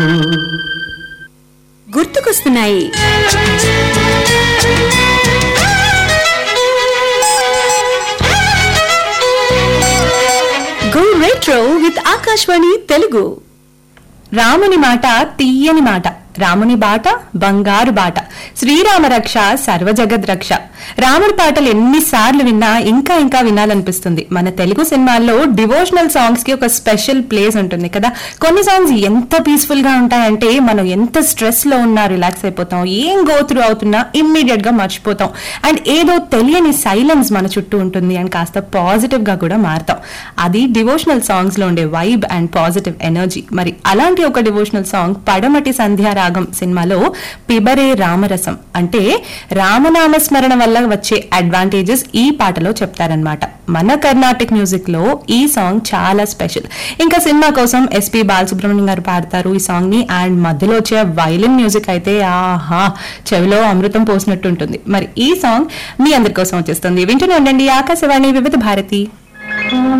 గుర్తుకొస్తున్నాయి go retro with Akashvani Telugu రాముని మాట తీయని మాట రాముని బాట బంగారు బాట శ్రీరామ రక్ష సర్వజగద్ రక్ష రాముడి పాటలు ఎన్నిసార్లు విన్నా ఇంకా ఇంకా వినాలనిపిస్తుంది మన తెలుగు సినిమాల్లో డివోషనల్ సాంగ్స్ కి ఒక స్పెషల్ ప్లేస్ ఉంటుంది కదా కొన్ని సాంగ్స్ ఎంత పీస్ఫుల్ గా ఉంటాయంటే మనం ఎంత స్ట్రెస్ లో ఉన్నా రిలాక్స్ అయిపోతాం ఏం గో త్రూ అవుతున్నా ఇమ్మీడియట్ గా మర్చిపోతాం అండ్ ఏదో తెలియని సైలెన్స్ మన చుట్టూ ఉంటుంది అండ్ కాస్త పాజిటివ్ గా కూడా మారుతాం అది డివోషనల్ సాంగ్స్ లో ఉండే వైబ్ అండ్ పాజిటివ్ ఎనర్జీ మరి అలాంటి ఒక డివోషనల్ సాంగ్ పడమటి సంధ్యారాగం సినిమాలో పిబరే రామరసం అంటే రామనామ స్మరణ వల్ల వచ్చే అడ్వాంటేజెస్ ఈ పాటలో చెప్తారనమాట మన కర్ణాటిక్ మ్యూజిక్ లో ఈ సాంగ్ చాలా స్పెషల్ ఇంకా సినిమా కోసం ఎస్పి బాలసుబ్రహ్మణ్యం గారు పాడతారు ఈ సాంగ్ ని అండ్ మధ్యలో వచ్చే వైలిన్ మ్యూజిక్ అయితే ఆహా చెవిలో అమృతం పోసినట్టు ఉంటుంది మరి ఈ సాంగ్ మీ అందరి కోసం వచ్చేస్తుంది వింటూనే ఉండండి ఆకాశవాణి వివిధ భారతి